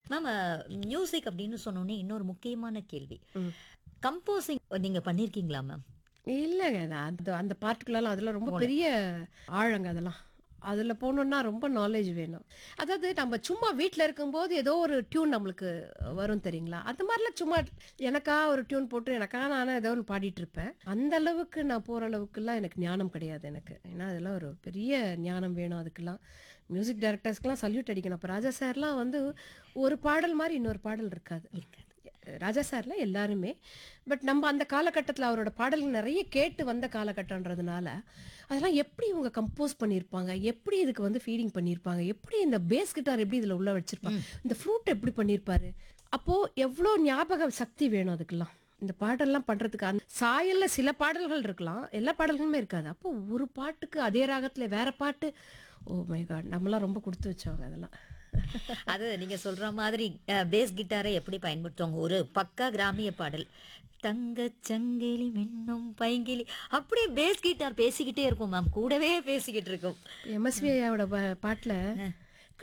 ma'am music அப்படின்னு சொன்னோன்னே இன்னொரு முக்கியமான கேள்வி கம்போசிங் நீங்க பண்ணிருக்கீங்களா மேம் இல்லைங்க நான் அந்த அந்த பாட்டுக்குள்ளலாம் அதெல்லாம் ரொம்ப பெரிய ஆழங்க அதெல்லாம் அதில் போகணுன்னா ரொம்ப நாலேஜ் வேணும் அதாவது நம்ம சும்மா வீட்டில் இருக்கும்போது ஏதோ ஒரு டியூன் நம்மளுக்கு வரும் தெரியுங்களா அந்த மாதிரிலாம் சும்மா எனக்கா ஒரு டியூன் போட்டு எனக்கா நானே ஏதோ ஒன்று பாடிட்டு இருப்பேன் அந்த அளவுக்கு நான் போகிற அளவுக்குலாம் எனக்கு ஞானம் கிடையாது எனக்கு ஏன்னா அதெல்லாம் ஒரு பெரிய ஞானம் வேணும் அதுக்கெல்லாம் மியூசிக் டைரக்டர்ஸ்க்கெலாம் சல்யூட் அடிக்கணும் அப்போ ராஜா சார்லாம் வந்து ஒரு பாடல் மாதிரி இன்னொரு பாடல் இருக்காது ராஜா சார்ல எல்லாருமே பட் நம்ம அந்த காலகட்டத்தில் அவரோட பாடல்கள் நிறைய கேட்டு வந்த காலகட்டன்றதுனால அதெல்லாம் எப்படி இவங்க கம்போஸ் பண்ணியிருப்பாங்க எப்படி இதுக்கு வந்து ஃபீடிங் பண்ணியிருப்பாங்க எப்படி இந்த பேஸ் கிட்டார் எப்படி இதில் உள்ள வச்சிருப்பாங்க இந்த ஃப்ரூட் எப்படி பண்ணியிருப்பாரு அப்போ எவ்வளோ ஞாபக சக்தி வேணும் அதுக்கெல்லாம் இந்த பாடல்லாம் பண்றதுக்கு அந்த சாயல்ல சில பாடல்கள் இருக்கலாம் எல்லா பாடல்களுமே இருக்காது அப்போ ஒரு பாட்டுக்கு அதே ராகத்துல வேற பாட்டு ஓ மை காட் நம்மளாம் ரொம்ப கொடுத்து வச்சவங்க அதெல்லாம் அது நீங்க சொல்ற மாதிரி பேஸ் கிட்டாரை எப்படி பயன்படுத்துவாங்க ஒரு பக்கா கிராமிய பாடல் தங்க சங்கிலி மின்னும் பைங்கிலி அப்படியே பேஸ் கிட்டார் பேசிக்கிட்டே இருக்கும் மேம் கூடவே பேசிக்கிட்டு இருக்கும் எம்எஸ்வி ஐயாவோட பா- பாட்டுல